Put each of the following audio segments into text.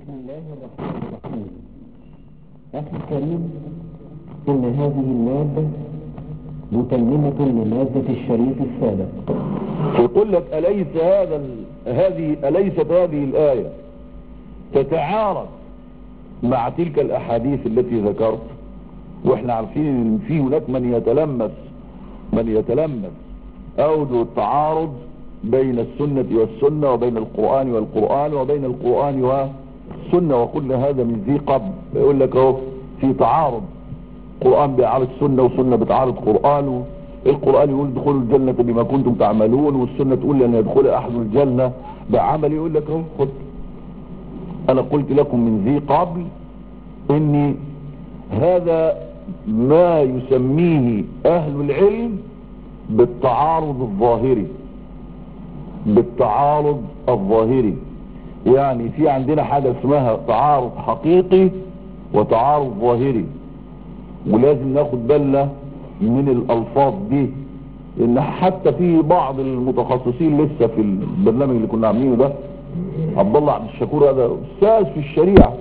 بسم الله الرحمن الرحيم أخي الكريم إن هذه المادة متممة لمادة الشريط السابق يقول لك أليس هذا ال... هذه أليست هذه الآية تتعارض مع تلك الأحاديث التي ذكرت واحنا عارفين ان في هناك من يتلمس من يتلمس أوجه التعارض بين السنة والسنة وبين القرآن والقرآن وبين القرآن والسنة وكل هذا من ذي قبل يقول لك اهو في تعارض قرآن بيعارض سنة وسنة بتعارض قرآن القرآن يقول ادخلوا الجنة بما كنتم تعملون والسنة تقول لن يدخل أحد الجنة بعمل يقول لك اهو خد أنا قلت لكم من ذي قبل إني هذا ما يسميه أهل العلم بالتعارض الظاهري بالتعارض الظاهري يعني في عندنا حاجة اسمها تعارض حقيقي وتعارض ظاهري ولازم ناخد بالنا من الالفاظ دي ان حتى في بعض المتخصصين لسه في البرنامج اللي كنا عاملينه ده عبد الله عبد الشكور هذا استاذ في الشريعه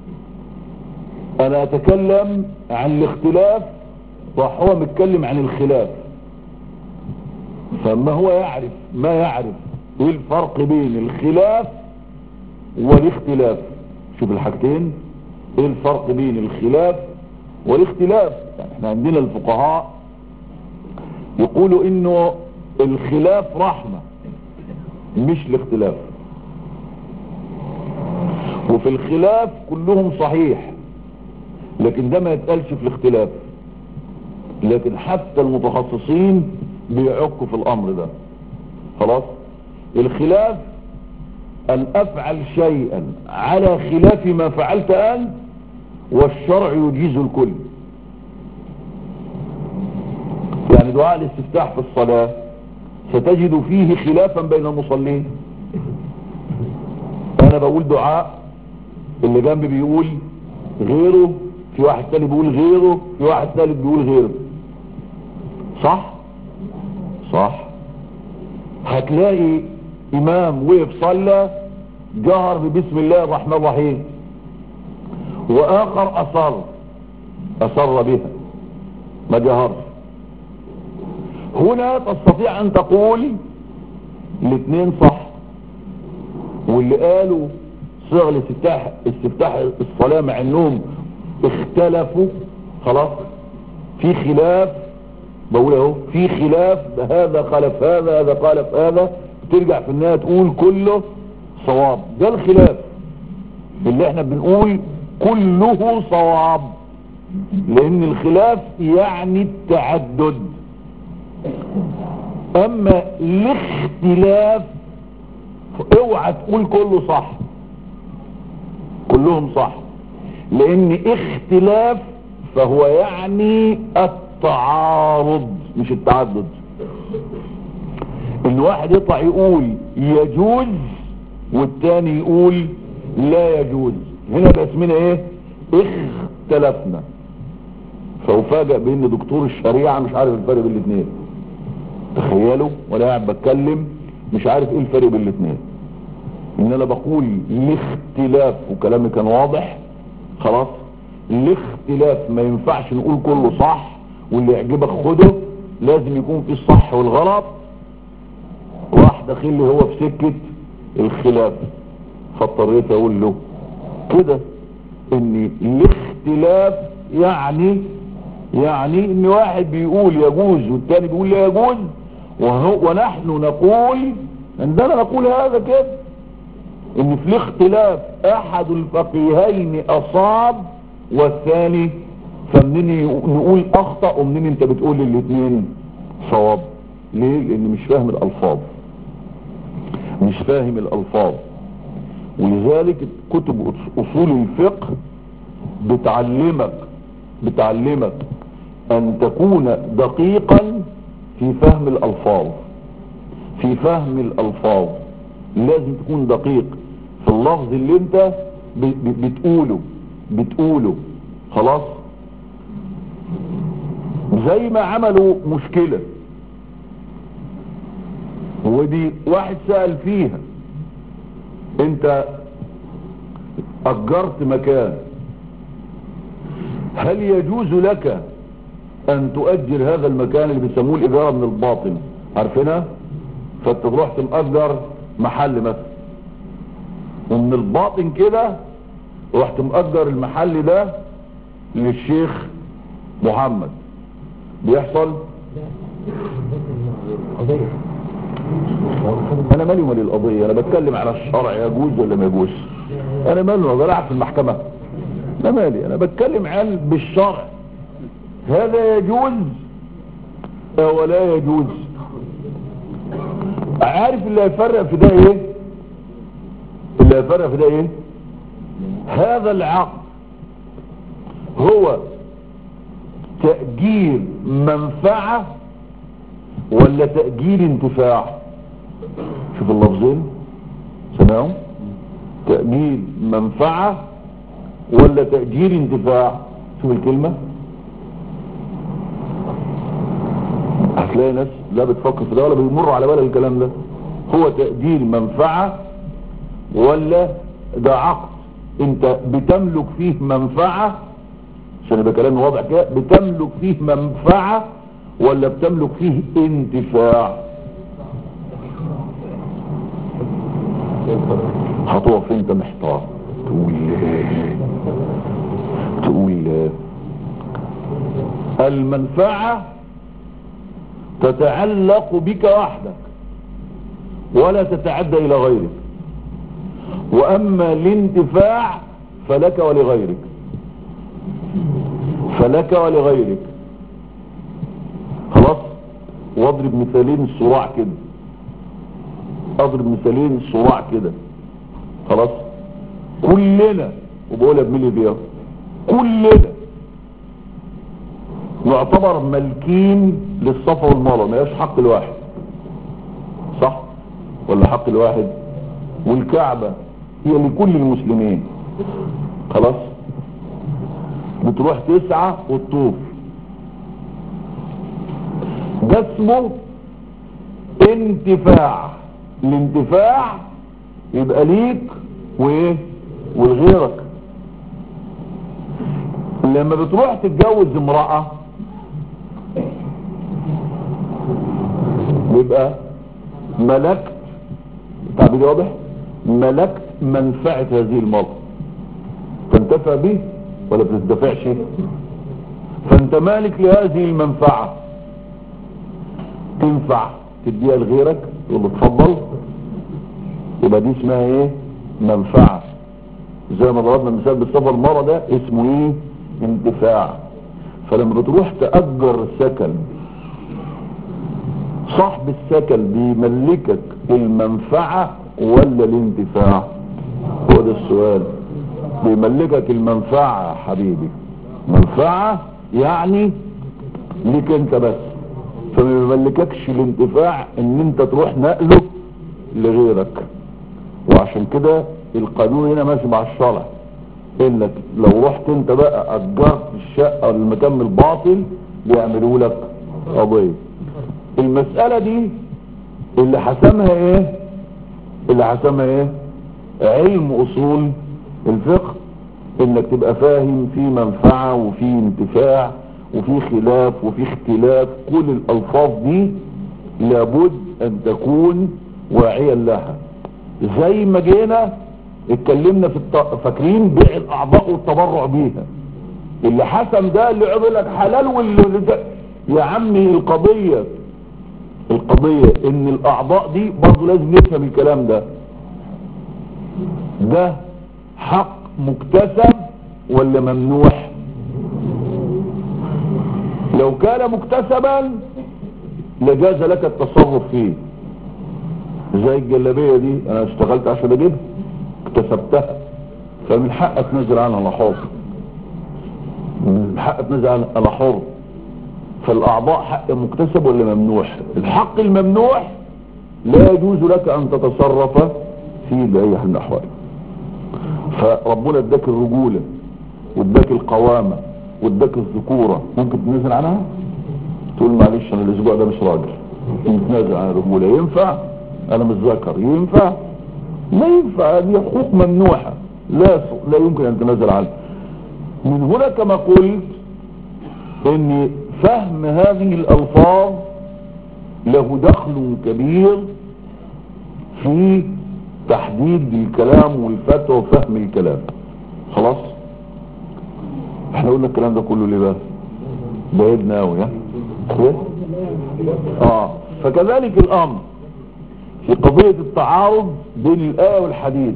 انا اتكلم عن الاختلاف وهو متكلم عن الخلاف فما هو يعرف ما يعرف ايه الفرق بين الخلاف والاختلاف شوف الحاجتين ايه الفرق بين الخلاف والاختلاف يعني احنا عندنا الفقهاء يقولوا انه الخلاف رحمة مش الاختلاف وفي الخلاف كلهم صحيح لكن ده ما يتقالش في الاختلاف لكن حتى المتخصصين بيعكوا في الامر ده خلاص الخلاف ان افعل شيئا على خلاف ما فعلت انت والشرع يجيز الكل يعني دعاء الاستفتاح في الصلاة ستجد فيه خلافا بين المصلين انا بقول دعاء اللي جنبي بيقول غيره في واحد تاني بيقول غيره في واحد ثالث بيقول غيره صح صح هتلاقي امام وقف صلى جهر ببسم الله الرحمن الرحيم واخر اصر اصر بها ما جهرش هنا تستطيع ان تقول الاثنين صح واللي قالوا صيغ الاستفتاح استفتاح الصلاة مع انهم اختلفوا خلاص في خلاف بقول اهو في خلاف هذا خلف هذا هذا خالف هذا ترجع في النهايه تقول كله صواب ده الخلاف اللي احنا بنقول كله صواب لان الخلاف يعني التعدد اما الاختلاف اوعى تقول كله صح كلهم صح لان اختلاف فهو يعني التعارض مش التعدد ان واحد يطلع يقول يجوز والتاني يقول لا يجوز هنا بقى اسمنا ايه اختلفنا فأفاجأ بان دكتور الشريعة مش عارف الفرق بين الاثنين تخيلوا وانا قاعد بتكلم مش عارف ايه الفرق بين الاثنين ان انا بقول الاختلاف وكلامي كان واضح خلاص الاختلاف ما ينفعش نقول كله صح واللي يعجبك خده لازم يكون في الصح والغلط راح داخل لي هو في سكة الخلاف فاضطريت اقول له كده ان الاختلاف يعني يعني ان واحد بيقول يجوز والتاني بيقول لا يجوز وهو ونحن نقول عندنا نقول هذا كده ان في الاختلاف احد الفقيهين اصاب والثاني فمنين نقول اخطأ ومنين انت بتقول الاثنين صواب ليه لان مش فاهم الالفاظ مش فاهم الالفاظ ولذلك كتب اصول الفقه بتعلمك بتعلمك ان تكون دقيقا في فهم الالفاظ في فهم الالفاظ لازم تكون دقيق في اللفظ اللي انت بتقوله بتقوله خلاص زي ما عملوا مشكلة ودي واحد سأل فيها انت اجرت مكان هل يجوز لك ان تؤجر هذا المكان اللي بيسموه الاجاره من الباطن عارفينها فانت تروح تمأجر محل مثلا ومن الباطن كده رحت مأجر المحل ده للشيخ محمد بيحصل قضية انا مالي ومالي القضية انا بتكلم على الشرع يجوز ولا ما يجوز انا مالي ولا بلعب في المحكمة انا مالي انا بتكلم عن بالشرع هذا يجوز او لا يجوز عارف اللي هيفرق في ده ايه اللي هيفرق في ده ايه هذا العقد هو تأجير منفعة ولا تأجير انتفاع شوف اللفظين سمعوا تأجير منفعة ولا تأجير انتفاع شوف الكلمة هتلاقي ناس لا بتفكر في ده ولا بيمر على بالها الكلام ده هو تأجير منفعة ولا ده عقد انت بتملك فيه منفعة عشان يبقى كلامي واضح كده بتملك فيه منفعة ولا بتملك فيه انتفاع هتقف انت محتار تقول ايه تقول ايه المنفعة تتعلق بك وحدك ولا تتعدى الى غيرك واما الانتفاع فلك ولغيرك فلك ولغيرك خلاص واضرب مثالين صراع كده اضرب مثالين صراع كده خلاص كلنا وبقولها بملي بيها كلنا نعتبر مالكين للصفا والمرة ما يبقاش حق الواحد صح ولا حق الواحد والكعبة هي لكل المسلمين خلاص بتروح تسعى وتطوف ده اسمه انتفاع الانتفاع يبقى ليك وايه ولغيرك لما بتروح تتجوز امرأة يبقى ملكت تعبير واضح ملكت منفعة هذه المرأة تنتفع به ولا بتدفعش فانت مالك لهذه المنفعة تنفع تديها لغيرك يقول له اتفضل يبقى دي اسمها ايه منفعة زي ما ضربنا مثال بالسفر مرة ده اسمه ايه انتفاع فلما بتروح تأجر سكن صاحب السكن بيملكك المنفعة ولا الانتفاع هو ده السؤال بيملكك المنفعة يا حبيبي منفعة يعني ليك انت بس فما بيملككش الانتفاع ان انت تروح نقله لغيرك وعشان كده القانون هنا ماشي مع الشرع انك لو رحت انت بقى اجرت الشقة ولا المكان الباطل بيعملوا لك قضية المسألة دي اللي حسمها ايه اللي حسمها ايه علم اصول الفقه انك تبقى فاهم في منفعة وفي انتفاع وفي خلاف وفي اختلاف كل الالفاظ دي لابد ان تكون واعيا لها زي ما جينا اتكلمنا في الط... فاكرين بيع الاعضاء والتبرع بيها اللي حسم ده اللي يقول لك حلال واللي ده يا عمي القضية القضية ان الاعضاء دي برضه لازم نفهم الكلام ده ده حق مكتسب ولا ممنوح لو كان مكتسبا لجاز لك التصرف فيه زي الجلابية دي انا اشتغلت عشان اجيبها اكتسبتها فمن حقك تنزل عنها انا حر من حقك تنزل عنها حر فالاعضاء حق مكتسب ولا ممنوح الحق الممنوح لا يجوز لك ان تتصرف فيه باي حال من الاحوال فربنا اداك الرجولة واداك القوامة واداك الذكورة ممكن تنزل عنها تقول معلش انا الاسبوع ده مش راجل تنزل عن الرجولة ينفع انا مش ذكر ينفع ما ينفع دي حقوق ممنوحة لا لا يمكن ان تنزل عنه من هنا كما قلت ان فهم هذه الالفاظ له دخل كبير في تحديد الكلام والفتوى وفهم الكلام خلاص احنا قلنا الكلام ده كله ليه بقى بعيدنا قوي ها إيه؟ اه فكذلك الامر في قضية التعارض بين الآية والحديث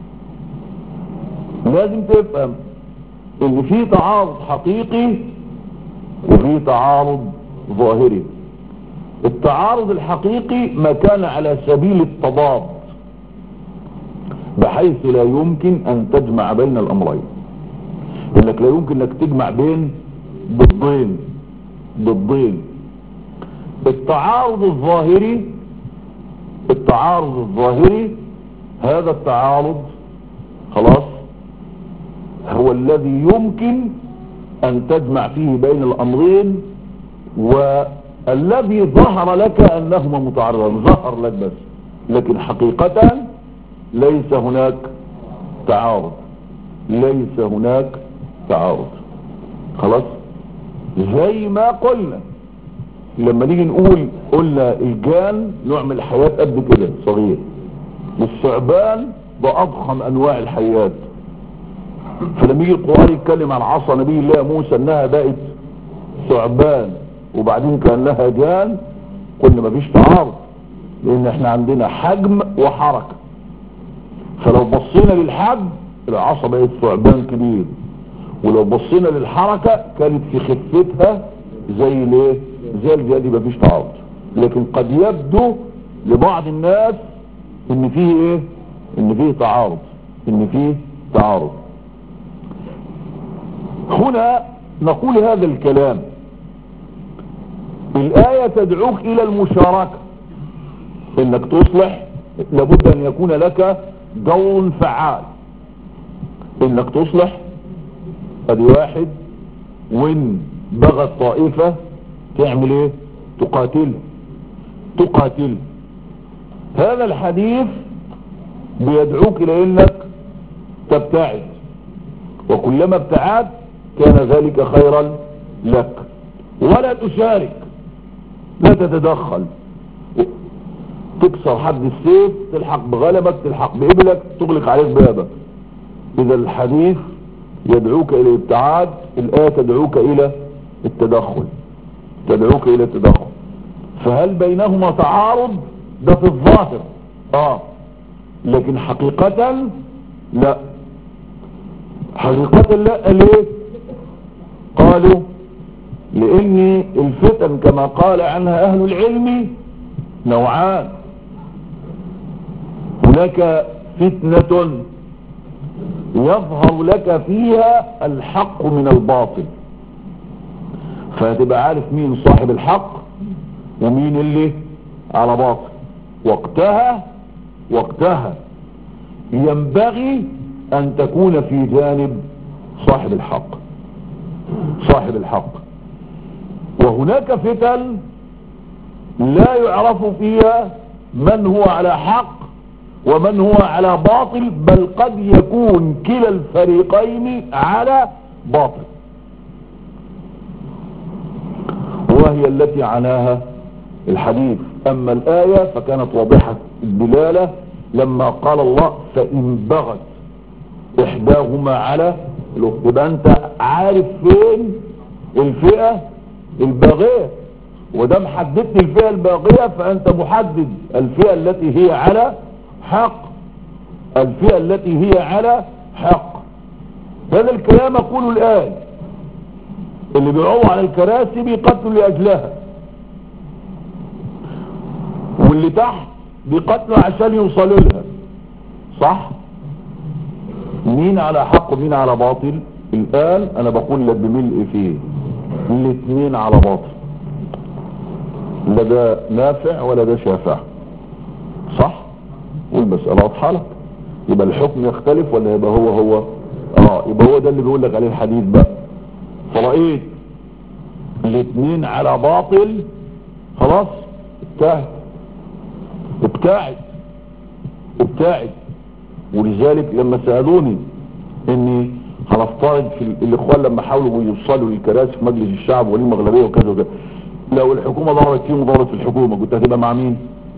لازم تفهم ان في تعارض حقيقي وفي تعارض ظاهري التعارض الحقيقي ما كان على سبيل التضاد بحيث لا يمكن ان تجمع بين الامرين انك لا يمكن انك تجمع بين ضدين ضدين التعارض الظاهري التعارض الظاهري هذا التعارض خلاص هو الذي يمكن ان تجمع فيه بين الامرين والذي ظهر لك انهما متعارضان ظهر لك بس لكن حقيقة ليس هناك تعارض ليس هناك تعارض خلاص زي ما قلنا لما نيجي نقول قلنا الجان نوع من الحياة قد كده صغير والثعبان ده اضخم انواع الحيات فلما يجي القرآن يتكلم عن عصا نبي الله موسى انها بقت ثعبان وبعدين كان لها جان قلنا مفيش تعارض لان احنا عندنا حجم وحركة فلو بصينا للحجم العصا بقت ثعبان كبير ولو بصينا للحركة كانت في خفتها زي الايه زي الجاد مفيش تعارض لكن قد يبدو لبعض الناس ان فيه ايه ان فيه تعارض ان فيه تعارض هنا نقول هذا الكلام الآية تدعوك إلى المشاركة إنك تصلح لابد أن يكون لك دور فعال إنك تصلح أدي واحد وإن بغت طائفة تعمل إيه تقاتل تقاتل هذا الحديث بيدعوك إلى إنك تبتعد وكلما ابتعدت كان ذلك خيرا لك ولا تشارك لا تتدخل تكسر حد السيف تلحق بغلبك تلحق بإبلك تغلق عليك بابك إذا الحديث يدعوك إلى الابتعاد الآية تدعوك إلى التدخل تدعوك إلى التدخل فهل بينهما تعارض ده في الظاهر آه لكن حقيقة لا حقيقة لا ليه قالوا لان الفتن كما قال عنها اهل العلم نوعان هناك فتنة يظهر لك فيها الحق من الباطل فتبقى عارف مين صاحب الحق ومين اللي على باطل وقتها وقتها ينبغي ان تكون في جانب صاحب الحق صاحب الحق وهناك فتن لا يعرف فيها من هو على حق ومن هو على باطل بل قد يكون كلا الفريقين على باطل وهي التي عناها الحديث اما الآية فكانت واضحة الدلالة لما قال الله فإن بغت احداهما على يبقى انت عارف فين الفئة الباغية ودام حددت الفئة الباغية فانت محدد الفئة التي هي على حق الفئة التي هي على حق هذا الكلام اقوله الان اللي بيقعوا على الكراسي بيقتلوا لاجلها واللي تحت بيقتلوا عشان يوصلوا لها صح مين على حق ومين على باطل الان انا بقول لك بملء فيه الاثنين على باطل لا ده نافع ولا ده شافع صح والمسألة واضحة لك يبقى الحكم يختلف ولا يبقى هو هو اه يبقى هو ده اللي بيقول لك عليه الحديث بقى فرأيت الاثنين على باطل خلاص ابتعد ابتعد ابتعد ولذلك لما سألوني ان هنفترض في ال- الاخوان لما حاولوا يوصلوا للكراسي في مجلس الشعب وليه اغلبيه وكذا وكذا لو الحكومه ضربت فيهم وضربت في الحكومه كنت هتبقى مع مين؟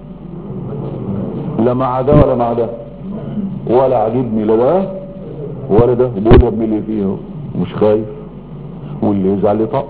لا مع ده ولا مع ده ولا عاجبني لا ده ولا ده وبقول يا ابني اللي فيه اهو. مش خايف واللي يزعل يطق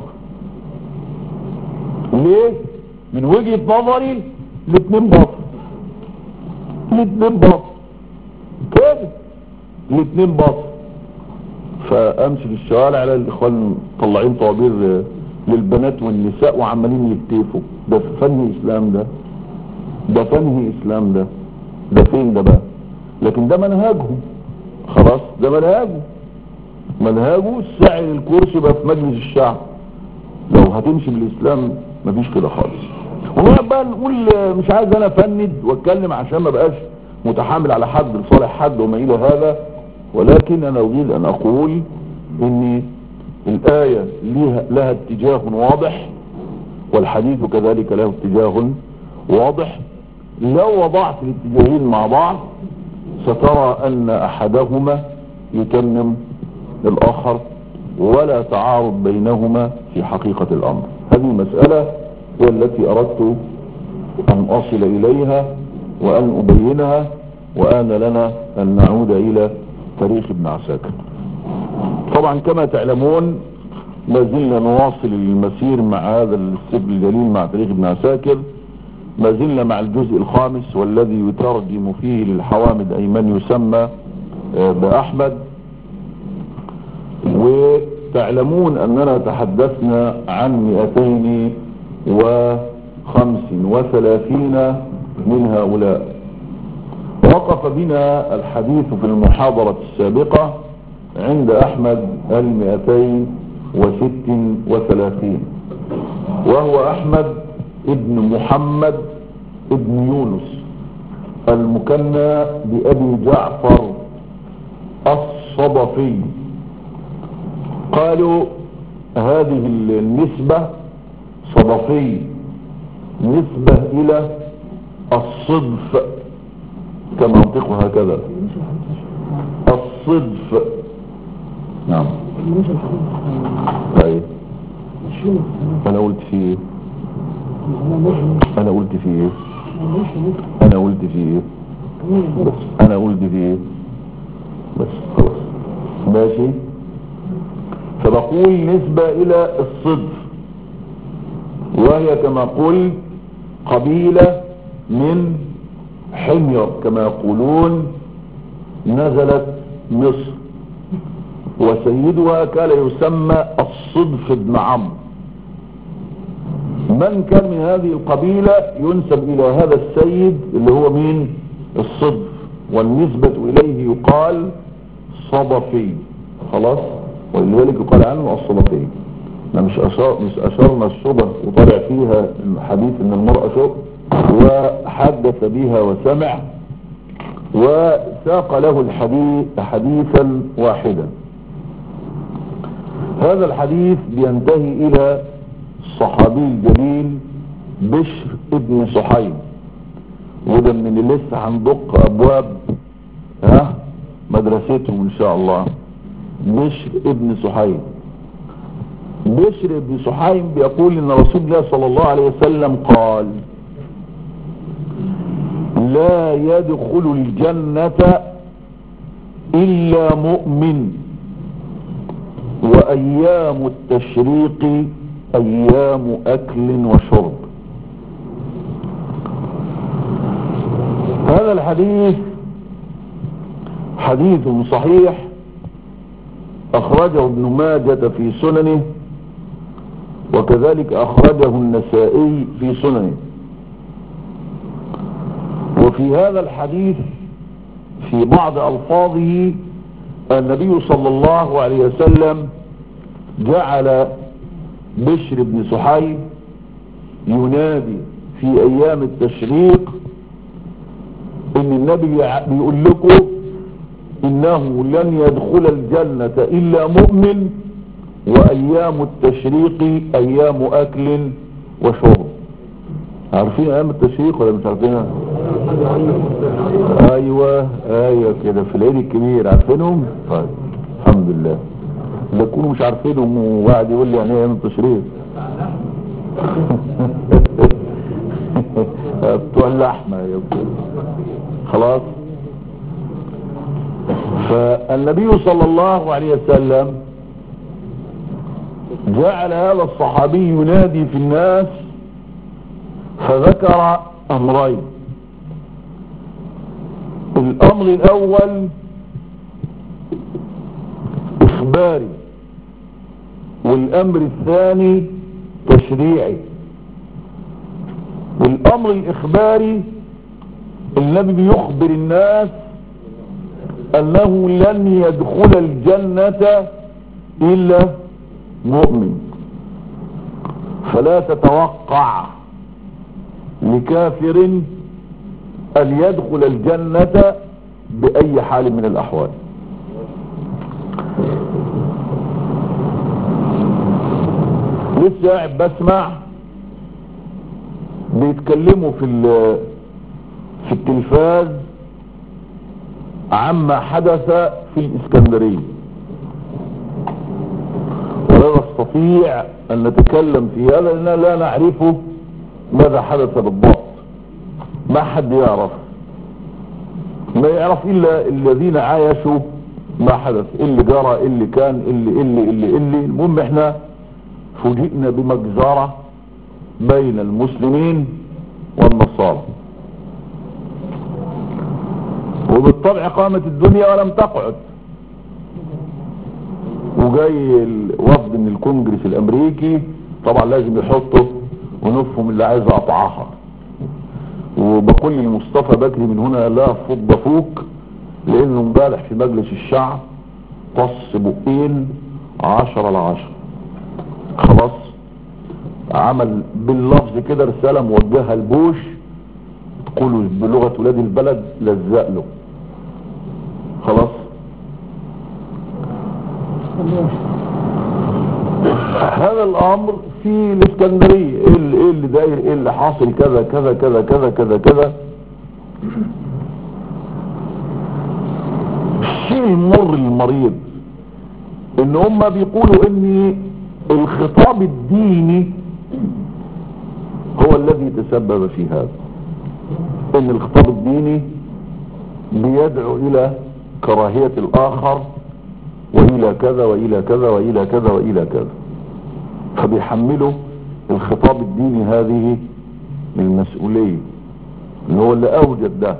ليه من وجهة نظري الاتنين باطل الاتنين باطل كده الاتنين باطل فامشي في الشوارع على الاخوان مطلعين طوابير آه، للبنات والنساء وعمالين يكتفوا ده في فن اسلام ده ده فن اسلام ده ده فين ده بقى لكن ده منهجهم خلاص ده منهجه منهجه السعي للكرسي بقى في مجلس الشعب لو هتمشي بالاسلام مفيش كده خالص ونقعد بقى نقول آه، مش عايز انا افند واتكلم عشان ما بقاش متحامل على حد لصالح حد وما الى هذا ولكن انا اريد ان اقول ان الايه لها, لها اتجاه واضح والحديث كذلك له اتجاه واضح لو وضعت الاتجاهين مع بعض سترى ان احدهما يتمم الاخر ولا تعارض بينهما في حقيقة الامر هذه مسألة هي التي اردت ان اصل اليها وان ابينها وان لنا ان نعود الى تاريخ ابن عساكر طبعا كما تعلمون ما زلنا نواصل المسير مع هذا السبل الجليل مع تاريخ ابن عساكر ما زلنا مع الجزء الخامس والذي يترجم فيه للحوامد أي من يسمى آه، بأحمد وتعلمون أننا تحدثنا عن 235 من هؤلاء وقف بنا الحديث في المحاضرة السابقة عند أحمد المئتين وست وثلاثين وهو أحمد ابن محمد ابن يونس المكنى بأبي جعفر الصدفي قالوا هذه النسبة صدفي نسبة إلى الصدف كمنطق هكذا الصدف نعم طيب انا قلت فيه ايه انا قلت فيه ايه انا قلت فيه ايه بس انا قلت فيه ايه بس خلاص ماشي فبقول نسبة الى الصدف وهي كما قلت قبيلة من حمير كما يقولون نزلت مصر وسيدها كان يسمى الصدف بن عمرو من كان من هذه القبيلة ينسب الى هذا السيد اللي هو مين الصدف والنسبة اليه يقال صدفي خلاص ولذلك يقال عنه الصدفي احنا مش أشار مش اشرنا الصدف وطلع فيها الحديث ان المرأة شق وحدث بها وسمع وساق له الحديث حديثا واحدا هذا الحديث بينتهي الى الصحابي الجليل بشر ابن صحيب وده من اللي لسه هندق ابواب ها مدرستهم ان شاء الله بشر ابن صحيب بشر ابن صحيب بيقول ان رسول الله صلى الله عليه وسلم قال لا يدخل الجنة الا مؤمن وايام التشريق ايام اكل وشرب هذا الحديث حديث صحيح اخرجه ابن ماجة في سننه وكذلك اخرجه النسائي في سننه وفي هذا الحديث في بعض الفاظه النبي صلى الله عليه وسلم جعل بشر بن سحيب ينادي في ايام التشريق ان النبي بيقول لكم انه لن يدخل الجنة الا مؤمن وايام التشريق ايام اكل وشرب عارفين ايام التشريق ولا مش عارفينها ايوه ايوه كده في العيد الكبير عارفينهم طيب الحمد لله لا تكونوا مش عارفينهم وقاعد يقول لي يعني ايه التشريف بتوع اللحمة يا ابني. خلاص فالنبي صلى الله عليه وسلم جعل هذا الصحابي ينادي في الناس فذكر امرين الامر الاول اخباري والامر الثاني تشريعي الامر الاخباري النبي بيخبر الناس انه لن يدخل الجنة الا مؤمن فلا تتوقع لكافر ان يدخل الجنة باي حال من الاحوال لسه قاعد بسمع بيتكلموا في ال- في التلفاز عما حدث في الاسكندرية ولا نستطيع ان نتكلم في هذا لاننا لا نعرف ماذا حدث بالضبط ما حد يعرف ما يعرف الا الذين عايشوا ما حدث إيه اللي جرى إيه اللي كان إيه اللي إيه اللي إيه اللي, إيه اللي المهم احنا فوجئنا بمجزرة بين المسلمين والنصارى وبالطبع قامت الدنيا ولم تقعد وجاي الوفد من الكونجرس الامريكي طبعا لازم يحطوا ونفهم اللي عايز اقطعها وبقول لمصطفى بكري من هنا لا فض فوق لانه امبارح في مجلس الشعب طص بقين عشرة لعشرة خلاص عمل باللفظ كده رسالة موجهة لبوش تقولوا بلغة ولاد البلد لزق له خلاص هذا الامر في الاسكندرية ايه اللي, إيه اللي داير ايه اللي حاصل كذا كذا كذا كذا كذا كذا الشيء المر المريض ان هم بيقولوا ان الخطاب الديني هو الذي تسبب في هذا ان الخطاب الديني بيدعو الى كراهية الاخر والى كذا والى كذا والى كذا والى كذا فبيحملوا الخطاب الديني هذه المسؤولية اللي هو اللي اوجد ده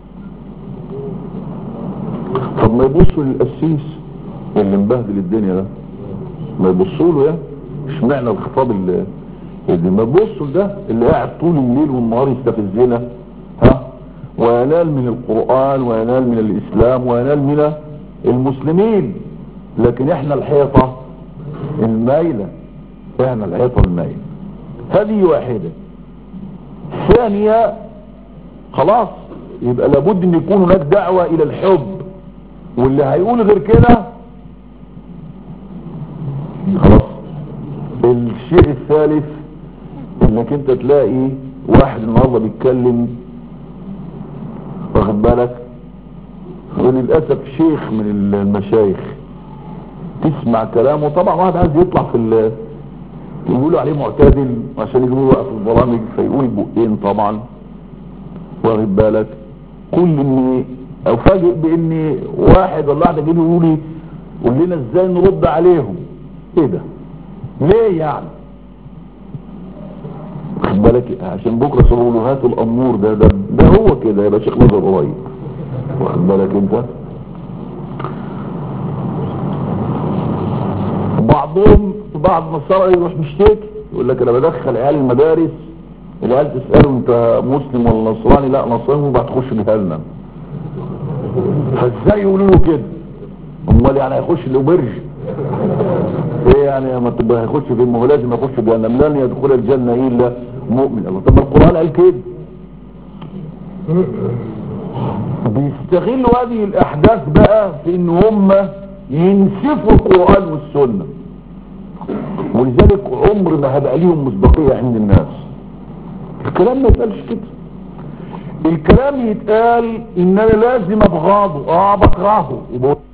طب ما يبصوا للقسيس اللي مبهدل الدنيا ده ما يبصوا له يا اشمعنى الخطاب اللي, اللي ما يبصوا لده اللي قاعد طول الليل والنهار يستفزنا ها وينال من القرآن وينال من الاسلام وينال من المسلمين لكن احنا الحيطة المايلة احنا الحيطة المايلة هذه واحدة ثانية خلاص يبقى لابد ان يكون هناك دعوة الى الحب واللي هيقول غير كده خلاص الشيء الثالث انك انت تلاقي واحد النهارده بيتكلم واخد بالك وللاسف شيخ من المشايخ تسمع كلامه طبعا واحد عايز يطلع في ال يقولوا عليه معتدل عشان يقولوا وقف البرامج فيقول بقين طبعا واخد بالك كل اني افاجئ بان واحد ولا واحده جه يقول لي قول لنا ازاي نرد عليهم ايه ده ليه يعني واخد بالك عشان بكره صاروا هاتوا الامور ده ده ده هو كده يبقى شيخ نظر قريب واخد بالك انت بعضهم بعض النصارى يروح مشتكي يقول لك انا بدخل عيال المدارس العيال تساله انت مسلم ولا نصراني لا نصراني وبعد تخش جهنم فازاي يقولوا له كده امال يعني هيخش الاوبرج ايه يعني ما تبقى هيخش في ما هو لازم يخش جهنم لن يدخل الجنه الا مؤمن الله طب القران قال كده بيستغلوا هذه الاحداث بقى في ان هم ينسفوا القران والسنه ولذلك عمر ما هبقى ليهم مصداقيه عند الناس الكلام ما يتقالش كده الكلام يتقال ان انا لازم ابغضه اه بكرهه